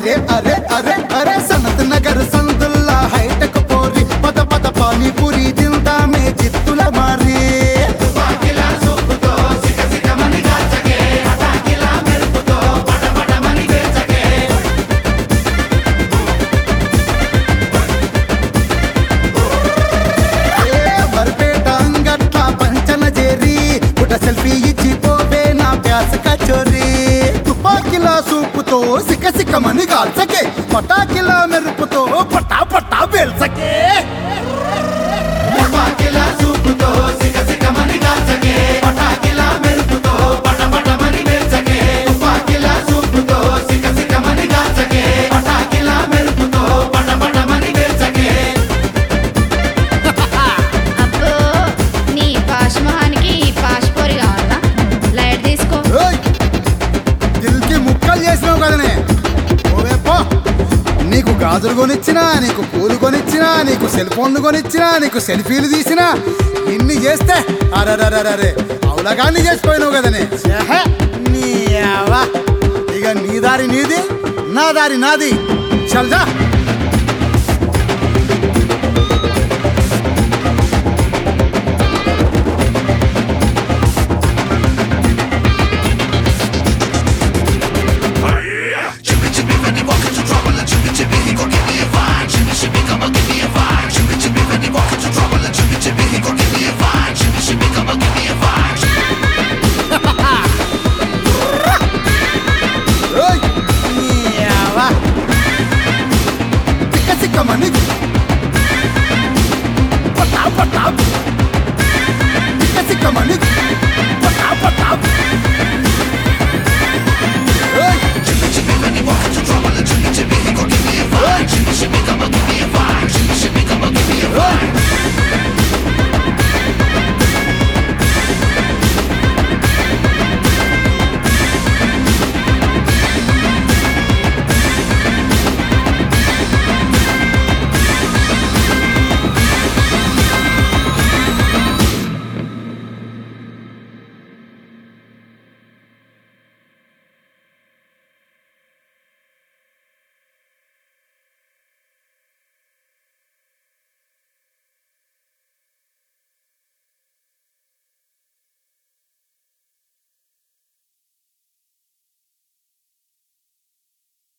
అరే అరే అరే అరే సనత్ నగర్ సందుల్లా హైటెక్ పోరి పద పద పానీపూరి తిందామే జిత్తుల మారి ఏ బర్పేట అంగట్ల పంచన చేరి పుట సెల్ఫీ ఇచ్చి పోవే నా ప్యాస కచోరి తుపాకిలా సూపుతో సిక్క సిక్కమని కాల్చకే పటాకిలా మెరుపుతో పటా పటా పేల్చకే తుపాకిలా సూపుతో సిక్క సిక్కమని కాల్చకే పటాకిలా మెరుపుతో పట పటమని పేల్చకే తుపాకిలా సూపుతో సిక్క సిక్కమని కాల్చకే పటాకిలా మెరుపుతో పట పటమని పేల్చకే అబ్బో నీ పాష్ మొహానికి ఈ పాష్ పోరి కావాలా లైట్ తీసుకో ఏయ్! దిల్కి ముక్కలు చేసినావు కదనే ఓవే పో నీకు గాజులు కొనిచ్చినా నీకు పూలు కొనిచ్చినా నీకు సెల్ ఫోన్లు కొనిచ్చినా నీకు సెల్ఫీలు తీసినా ఇన్ని చేస్తే అరే అవులగాన్ని చేసిపోయినావు కదనే ఛే, నీ అవ్వ. ఇక నీ దారి నీది నా దారి నాది చల్దా